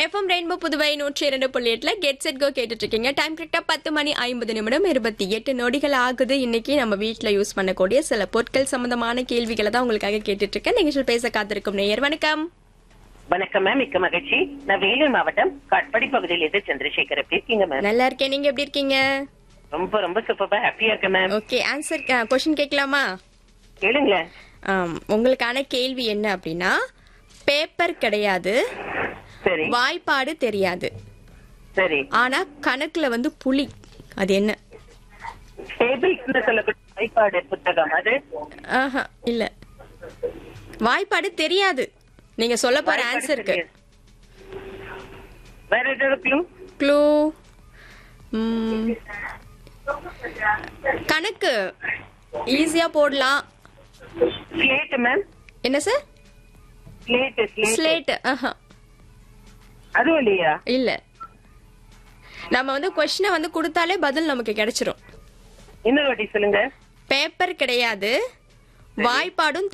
FM rainbow Puduvai நூற்றி இரண்டு புள்ளி எட்டுல கெட் செட் கோ கேட்டுட்டு இருக்கீங்க டைம் கரெக்டா பத்து மணி ஐம்பது நிமிடம் இருபத்தி எட்டு நொடிகள் ஆகுது இன்னைக்கு நம்ம வீட்ல யூஸ் பண்ணக்கூடிய சில பொருட்கள் சம்பந்தமான கேள்விகளை தான் உங்களுக்காக கேட்டுட்டு இருக்கேன் நிகழ்ச்சியில் பேச காத்திருக்கும் நேயர் வணக்கம் வணக்கம் மேம் மிக்க மகிழ்ச்சி நான் வேலூர் மாவட்டம் காட்பாடி பகுதியில் இருந்து சந்திரசேகர் எப்படி இருக்கீங்க மேம் நல்லா இருக்கேன் நீங்க எப்படி இருக்கீங்க ரொம்ப ரொம்ப சூப்பரா ஹாப்பியா இருக்கேன் மேம் ஓகே ஆன்சர் கொஸ்டின் கேட்கலாமா கேளுங்களேன் ஆம், உங்களுக்கான கேள்வி என்ன அப்படின்னா பேப்பர் கிடையாது சரி வாய்ப்பாடு தெரியாது சரி ஆனா கணக்குல வந்து புலி அது என்ன டேபிள்ஸ் சொல்லக்கூடிய வாய்ப்பாடு புத்தகம் அது ஆஹா இல்ல வாய்ப்பாடு தெரியாது நீங்க சொல்ல போற வாய்ப்பாடு ஆன்சருக்கு தெரியாது. வேற ஏதாவது க்ளூ க்ளூ கணக்கு ஈஸியா போடலாம் ஸ்லேட் மேம் என்ன சார் ஸ்லேட் ஸ்லேட் ஸ்லேட் ஆஹா அதுவும் இல்லையா இல்ல நம்ம வந்து கொஸ்டினை வந்து கொடுத்தாலே பதில் நமக்கு கிடைச்சிரும் இன்னொரு வாட்டி சொல்லுங்க பேப்பர் கிடையாது வாய்ப்பாடும்